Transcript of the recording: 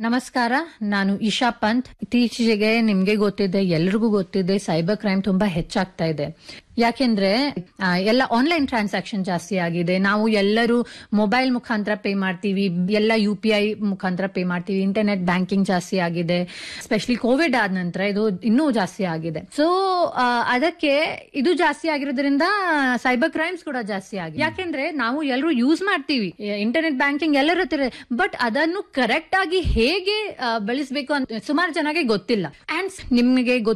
ನಮಸ್ಕಾರ ನಾನು ಇಶಾ ಪಂತ್ ಇತ್ತೀಚೆಗೆ ನಿಮ್ಗೆ ಗೊತ್ತಿದೆ ಎಲ್ರಿಗೂ ಗೊತ್ತಿದೆ ಸೈಬರ್ ಕ್ರೈಮ್ ತುಂಬಾ ಹೆಚ್ಚಾಗ್ತಾ ಇದೆ ಯಾಕೆಂದ್ರೆ ಆ, ಎಲ್ಲ ಆನ್ಲೈನ್ ಟ್ರಾನ್ಸಾಕ್ಷನ್ ಜಾಸ್ತಿ ಆಗಿದೆ ನಾವು ಎಲ್ಲರೂ ಮೊಬೈಲ್ ಮುಖಾಂತರ ಪೇ ಮಾಡ್ತೀವಿ ಎಲ್ಲ ಯು ಪಿ ಐ ಮುಖಾಂತರ ಪೇ ಮಾಡ್ತೀವಿ ಇಂಟರ್ನೆಟ್ ಬ್ಯಾಂಕಿಂಗ್ ಜಾಸ್ತಿ ಆಗಿದೆ ಸ್ಪೆಷಲಿ ಕೋವಿಡ್ ಆದ ನಂತರ ಇದು ಇನ್ನೂ ಜಾಸ್ತಿ ಆಗಿದೆ ಸೊ ಅದಕ್ಕೆ ಇದು ಜಾಸ್ತಿ ಆಗಿರೋದ್ರಿಂದ ಸೈಬರ್ ಕ್ರೈಮ್ಸ್ ಕೂಡ ಜಾಸ್ತಿ ಆಗಿದೆ ಯಾಕೆಂದ್ರೆ ನಾವು ಎಲ್ಲರೂ ಯೂಸ್ ಮಾಡ್ತೀವಿ ಇಂಟರ್ನೆಟ್ ಬ್ಯಾಂಕಿಂಗ್ ಎಲ್ಲರ ಹತ್ತಿರ ಬಟ್ ಅದನ್ನು ಕರೆಕ್ಟ್ ಆಗಿ ಹೇಗೆ ಆ, ಬಳಸ್ಬೇಕು ಅಂತ ಸುಮಾರು ಜನಗೆ ಗೊತ್ತಿಲ್ಲ ಅಂಡ್ ನಿಮಗೆ